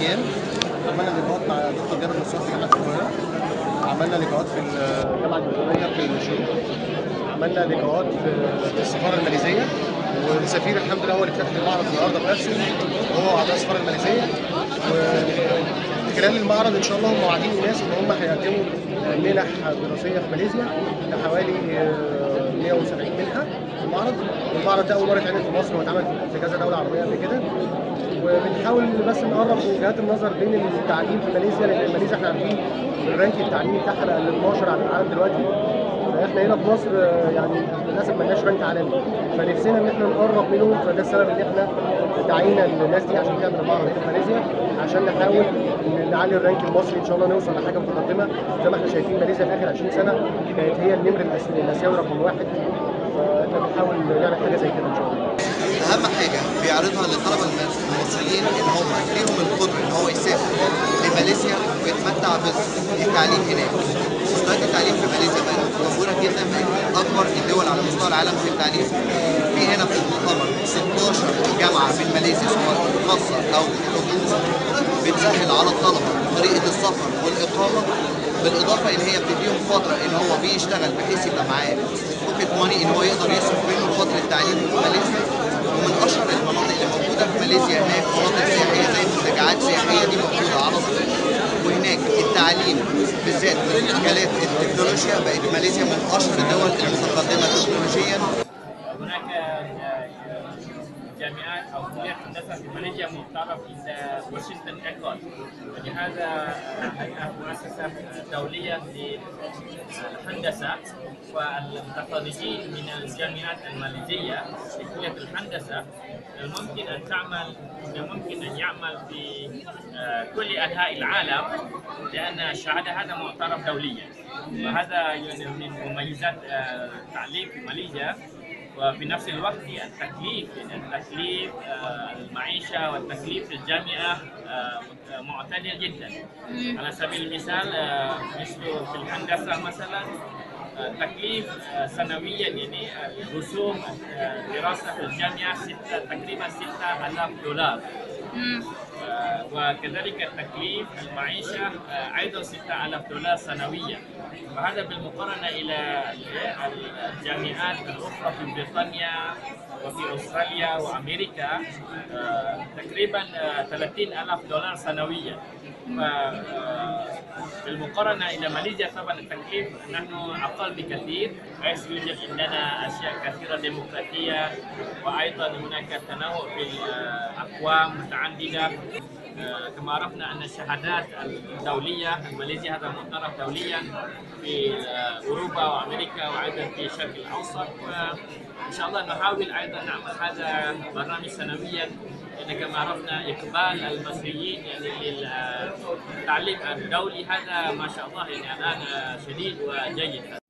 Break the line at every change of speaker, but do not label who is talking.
ايام عملنا لقاءات مع دكتور جابر نصار في جامعه القاهره عملنا لقاءات في الجامعه الدوليه في الشروق عملنا لقاءات في السفاره الماليزيه والسفير الحمد لله هو اللي فتح المعرض النهارده بنفسه وهو اعضاء السفاره الماليزيه وخلال المعرض ان شاء الله هم واعدين الناس ان هم هيقدموا منح دراسيه في ماليزيا لحوالي 170 منحه في المعرض والمعرض ده اول مره يتعمل في مصر واتعمل في كذا دوله عربيه قبل كده وبنحاول بس نقرب وجهات النظر بين التعليم في ماليزيا لان ماليزيا احنا عارفين الرانك التعليمي بتاعها بقى ال 12 على العالم دلوقتي فاحنا هنا في مصر يعني للاسف مالناش رانك عالمي فنفسنا ان احنا نقرب منهم فده السبب ان احنا دعينا الناس دي عشان تعمل المعرض في ماليزيا عشان نحاول نعلي الرانك المصري ان شاء الله نوصل لحاجه متقدمه زي ما احنا شايفين ماليزيا في اخر 20 سنه كانت هي النمر الاسيوي رقم واحد فاحنا بنحاول نعمل حاجه زي كده ان شاء الله
اهم حاجه بيعرضها للطلبه المصريين ان هم ليهم القدره ان هو يسافر لماليزيا ويتمتع بالتعليم هناك. مستويات التعليم في ماليزيا بقت متطوره جدا بقت من اكبر الدول على مستوى العالم في التعليم. في هنا في المؤتمر 16 جامعه من ماليزيا سواء خاصه او حكومه بتسهل على الطلبه طريقه السفر والاقامه بالاضافه ان هي بتديهم فتره ان هو بيشتغل بحيث يبقى معاه بوكيت ماني ان هو يقدر يصرف منه فتره التعليم في ماليزيا ومن اشهر المناطق اللي موجوده في ماليزيا هناك مناطق سياحيه زي المنتجعات السياحيه دي موجوده على طول وهناك التعليم بالذات في مجالات التكنولوجيا بقت ماليزيا من اشهر الدول المتقدمه تكنولوجيا
هناك جامعات او كليات هندسه في ماليزيا معترف عند واشنطن ايكول ولهذا هيئه مؤسسه دوليه للهندسه والمتخرجين من الجامعات الماليزيه في كليه الهندسه الممكن ان تعمل ممكن ان يعمل في كل انحاء العالم لان الشهاده هذا معترف دوليا وهذا من مميزات التعليم في ماليزيا وفي نفس الوقت التكليف التكليف المعيشة والتكليف في الجامعة معتدل جدا على سبيل المثال مثل في الهندسة مثلا تكليف سنويا يعني رسوم دراسة في الجامعة ستة تقريبا ستة آلاف دولار وكذلك التكليف المعيشة أيضا 6000 دولار سنويا وهذا بالمقارنة إلى الجامعات الأخرى في بريطانيا وفي أستراليا وأمريكا تقريبا 30000 دولار سنويا بالمقارنة إلى ماليزيا طبعا التكليف نحن أقل بكثير حيث يوجد عندنا أشياء كثيرة ديمقراطية وأيضا هناك تنوع في الأقوام متعددة كما عرفنا أن الشهادات الدولية ماليزيا هذا معترف دوليا في أوروبا وأمريكا وأيضا في الشرق الأوسط وإن شاء الله نحاول أيضا نعمل هذا برنامج سنويا لأن كما عرفنا إقبال المصريين يعني للتعليم الدولي هذا ما شاء الله يعني الآن شديد وجيد